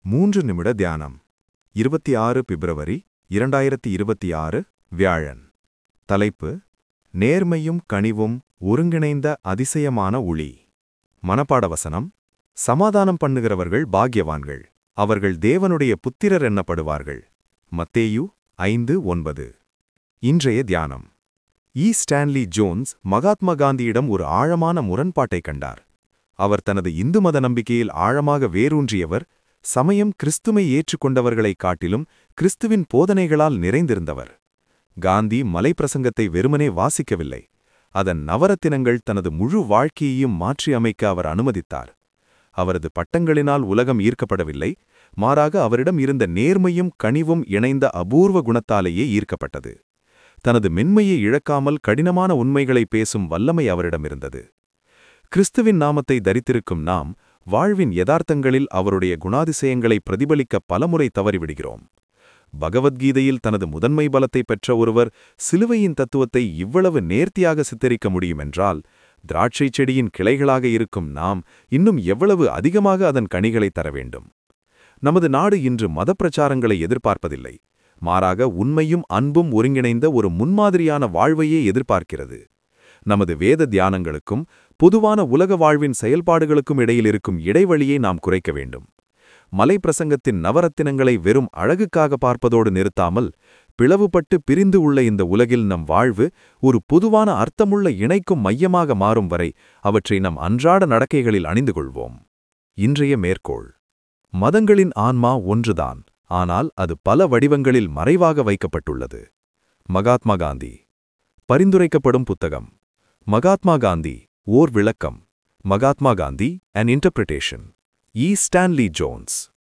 மூன்று நிமிட தியானம் இருபத்தி ஆறு பிப்ரவரி இரண்டாயிரத்தி இருபத்தி ஆறு வியாழன் தலைப்பு நேர்மையும் கனிவும் ஒருங்கிணைந்த அதிசயமான ஒளி மனப்பாட வசனம் சமாதானம் பண்ணுகிறவர்கள் பாக்கியவான்கள் அவர்கள் தேவனுடைய புத்திரர் எண்ணப்படுவார்கள் மத்தேயு ஐந்து ஒன்பது இன்றைய தியானம் ஈ ஸ்டான்லி ஜோன்ஸ் மகாத்மா காந்தியிடம் ஒரு ஆழமான முரண்பாட்டைக் கண்டார் அவர் தனது இந்து மத நம்பிக்கையில் ஆழமாக வேரூன்றியவர் சமயம் கிறிஸ்துமை ஏற்றுக்கொண்டவர்களைக் காட்டிலும் கிறிஸ்துவின் போதனைகளால் நிறைந்திருந்தவர் காந்தி மலைப்பிரசங்கத்தை வெறுமனே வாசிக்கவில்லை அதன் நவரத்தினங்கள் தனது முழு வாழ்க்கையையும் மாற்றி அமைக்க அவர் அனுமதித்தார் அவரது பட்டங்களினால் உலகம் ஈர்க்கப்படவில்லை மாறாக அவரிடம் இருந்த நேர்மையும் கனிவும் இணைந்த அபூர்வ குணத்தாலேயே ஈர்க்கப்பட்டது தனது மென்மையை இழக்காமல் கடினமான உண்மைகளை பேசும் வல்லமை அவரிடமிருந்தது கிறிஸ்துவின் நாமத்தை தரித்திருக்கும் நாம் வாழ்வின் யதார்த்தங்களில் அவருடைய குணாதிசயங்களை பிரதிபலிக்க பலமுறை தவறிவிடுகிறோம் பகவத்கீதையில் தனது முதன்மை பலத்தை பெற்ற ஒருவர் சிலுவையின் தத்துவத்தை இவ்வளவு நேர்த்தியாக சித்தரிக்க முடியுமென்றால் திராட்சை செடியின் கிளைகளாக இருக்கும் நாம் இன்னும் எவ்வளவு அதிகமாக அதன் கனிகளை தர வேண்டும் நமது நாடு இன்று மத பிரச்சாரங்களை எதிர்பார்ப்பதில்லை மாறாக உண்மையும் அன்பும் ஒருங்கிணைந்த ஒரு முன்மாதிரியான வாழ்வையே எதிர்பார்க்கிறது நமது வேத தியானங்களுக்கும் பொதுவான உலக வாழ்வின் செயல்பாடுகளுக்கும் இடையில் இருக்கும் இடைவெளியை நாம் குறைக்க வேண்டும் மலை பிரசங்கத்தின் நவரத்தினங்களை வெறும் அழகுக்காக பார்ப்பதோடு நிறுத்தாமல் பிளவுபட்டு பிரிந்து உள்ள இந்த உலகில் நம் வாழ்வு ஒரு பொதுவான அர்த்தமுள்ள இணைக்கும் மையமாக மாறும் வரை அவற்றை நம் அன்றாட நடக்கைகளில் அணிந்து கொள்வோம் இன்றைய மேற்கோள் மதங்களின் ஆன்மா ஒன்றுதான் ஆனால் அது பல வடிவங்களில் மறைவாக வைக்கப்பட்டுள்ளது மகாத்மா காந்தி பரிந்துரைக்கப்படும் புத்தகம் மகாத்மா காந்தி ஓர் விளக்கம் Mahatma Gandhi an interpretation E Stanley Jones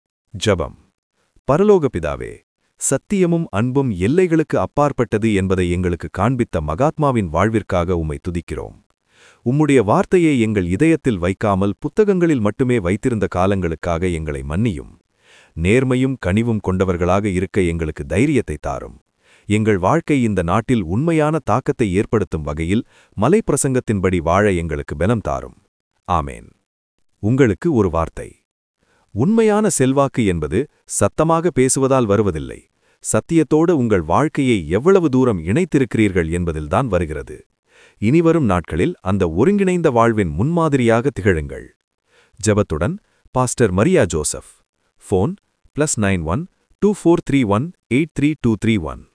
ஜபம் பரலோக பிதாவே சத்தியமும் அன்பும் எல்லைகளுக்கு அப்பாற்பட்டது என்பதை எங்களுக்கு காண்பித்த மகாத்மாவின் வாழ்விற்காக உம்மை துதிக்கிறோம் உம்முடைய வார்த்தையை எங்கள் இதயத்தில் வைக்காமல் புத்தகங்களில் மட்டுமே வைத்திருந்த காலங்களுக்காக எங்களை மன்னியும் நேர்மையும் கனிவும் கொண்டவர்களாக இருக்க எங்களுக்கு தைரியத்தை தாரும் எங்கள் வாழ்க்கை இந்த நாட்டில் உண்மையான தாக்கத்தை ஏற்படுத்தும் வகையில் மலைப்பிரசங்கத்தின்படி வாழ எங்களுக்கு பலம் தாரும் ஆமேன் உங்களுக்கு ஒரு வார்த்தை உண்மையான செல்வாக்கு என்பது சத்தமாக பேசுவதால் வருவதில்லை சத்தியத்தோடு உங்கள் வாழ்க்கையை எவ்வளவு தூரம் இணைத்திருக்கிறீர்கள் என்பதில்தான் வருகிறது இனிவரும் நாட்களில் அந்த ஒருங்கிணைந்த வாழ்வின் முன்மாதிரியாக திகழுங்கள் ஜபத்துடன் pastor Maria Joseph phone plus nine one two four three one eight three two three one